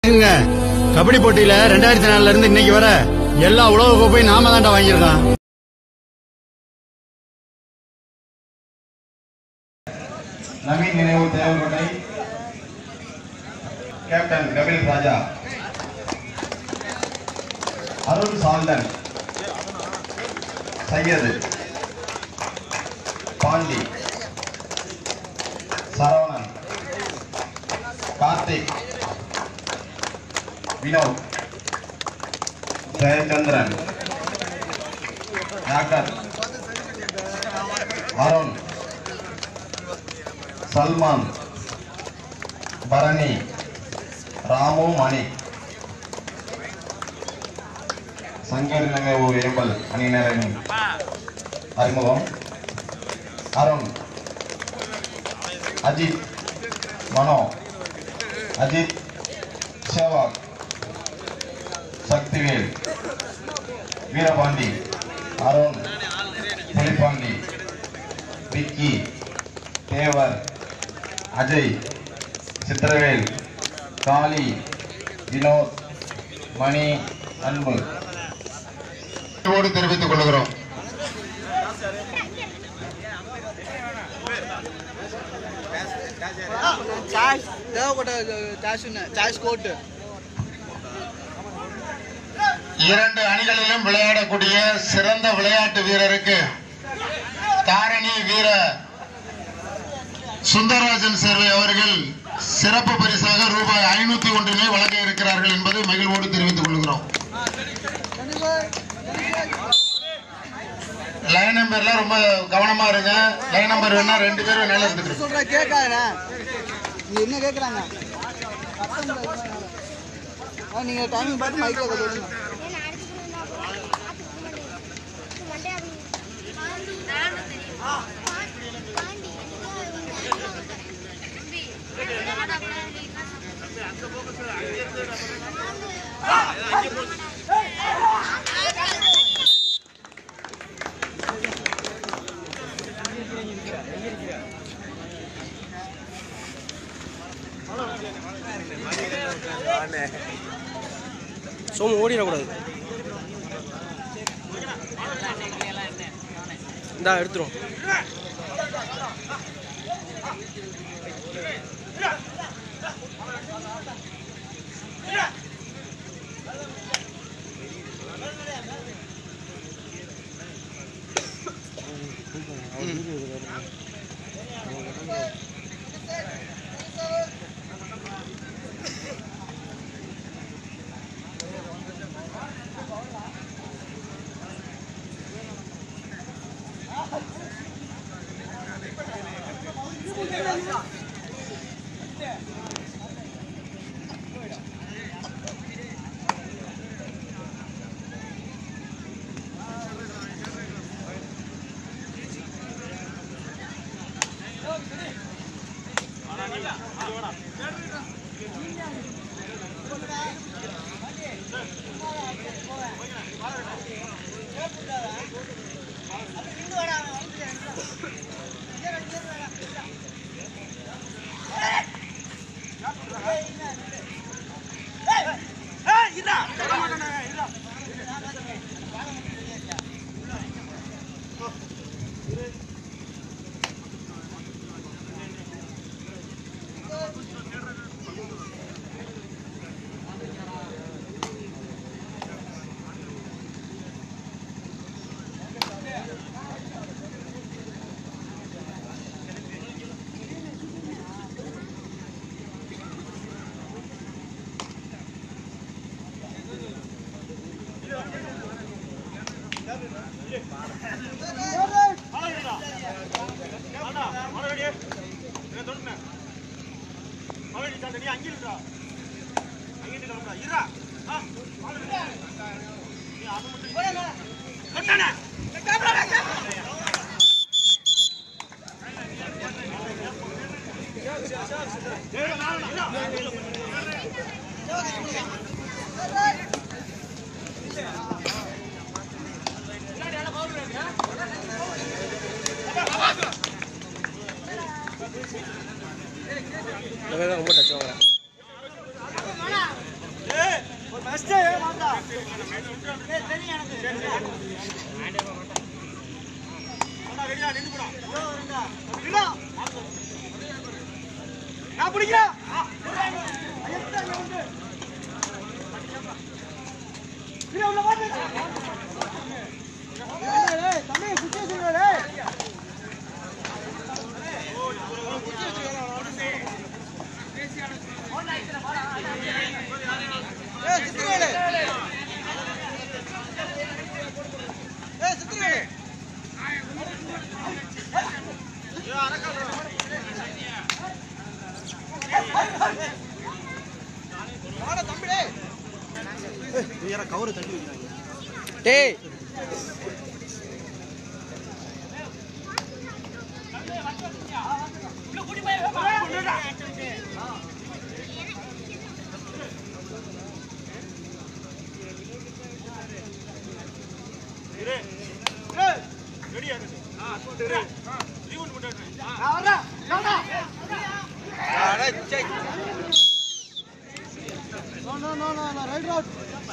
ஏங்க, கபடி போட்டியில ரெண்டாயிரத்தி நாலுல இருந்து இன்னைக்கு வர எல்லா உலக கோப்பையும் நாம தான்டா வாங்கியிருக்கோம் நவீன் நினைவு தேவகோட்டை கேப்டன் கபில் ராஜா அருண் சாந்தன் சையது பாண்டி சரவணன் கார்த்திக் வினோத் ஜெயச்சந்திரன் டாக்டர் அருண் சல்மான் பரணி ராமு மணி சங்கர் நினைவு ஏம்பல் அணியினரின் அறிமுகம் அருண் அஜித் மனோ அஜித் சேவாக் சக்திவேல் வீரபாண்டி அருண் புலிப்பாண்டி விக்கி தேவர் அஜய் சித்திரவேல் காளி வினோத் மணி அன்பு ஓடு தெரிவித்துக் கொள்கிறோம் சார்ஜ் தேவைப்பட்ட சார்ஜ் சார்ஜ் கோட்டு இரண்டு அணிகளிலும் விளையாடக்கூடிய சிறந்த விளையாட்டு வீரருக்கு தாரணி வீர சுந்தரராஜன் சேர்வை அவர்கள் சிறப்பு பரிசாக ரூபாய் ஐநூத்தி ஒன்றினை வழங்க இருக்கிறார்கள் என்பதை மகிழ்வோடு தெரிவித்துக் கொள்கிறோம் லைன் நம்பர்ல ரொம்ப கவனமா இருங்க லைன் நம்பர் வேணா ரெண்டு பேரும் நல்லா இருந்துட்டு சொல்ற கேட்காதண்ணா நீ என்ன கேட்குறாங்க நீங்க டைமிங் பார்த்து மைக்கில் சொல்லுங்க சோமு ஓடிடக்கூடாது இந்தா எடுத்துரும் இந்த வேலை ரொம்ப டச் வாங்குறேன் ஏய் சித்திரவேலு ஏய் சித்திரவேலு வாடா தம்பி டேய் டேய் no no no no no right road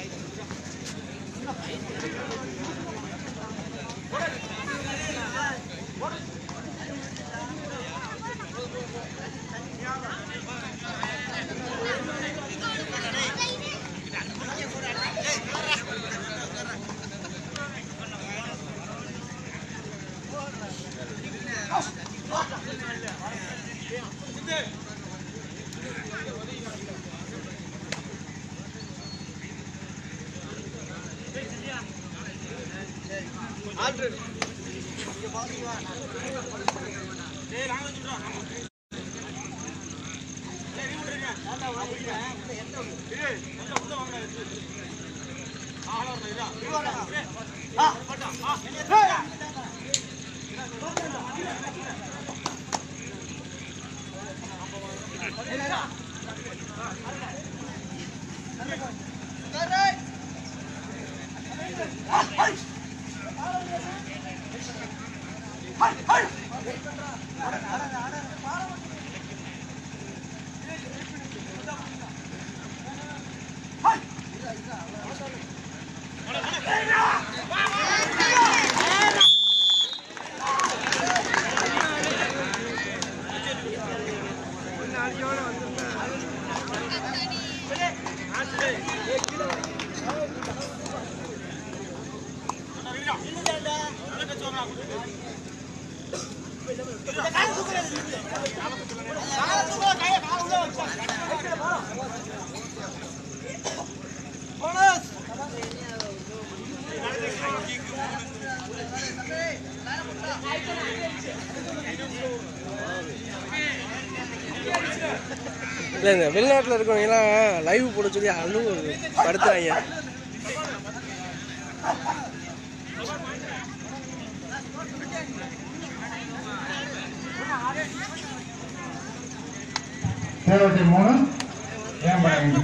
இல்லை இந்த வெளிநாட்டில் இருக்கவங்கலாம் லைவ் போட சொல்லி அழு படுத்துறாங்க தேவட்டி மூணு ஏம்பா ஐந்து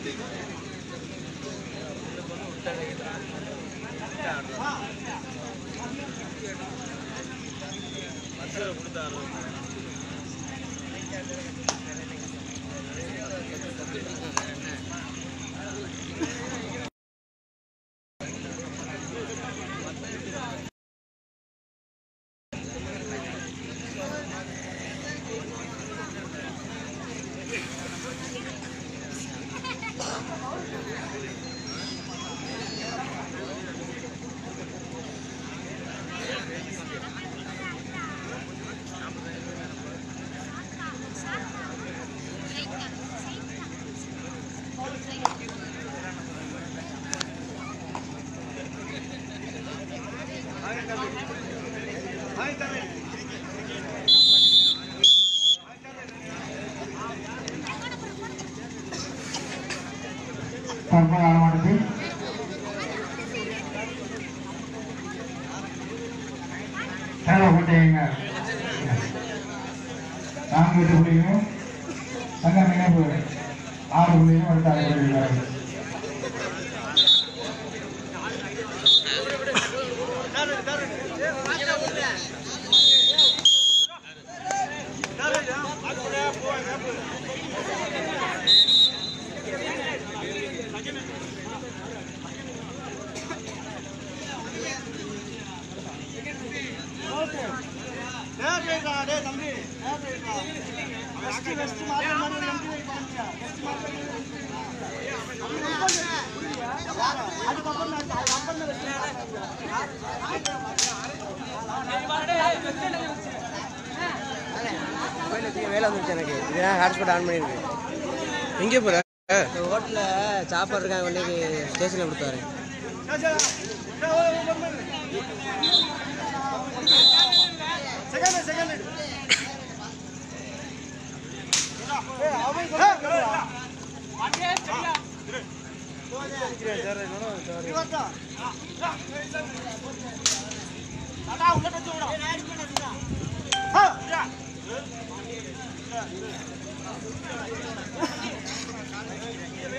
தற்போது ஆரம்பத்தில் தேவைப்பட்டீங்க நான்கு எட்டு புள்ளியும் சங்க நினைவு ஆறு புள்ளியும் அடுத்த ஆறு மொபைலுக்கு வேலை வந்துருச்சு எனக்கு இதான் ஹாட்ஸ்பாட் ஆன் பண்ணியிருக்கு எங்கே போகிற ஹோட்டலில் சாப்பாடு இருக்காங்க கொண்டு ஸ்டேஷனில் கொடுத்தாரு ஆ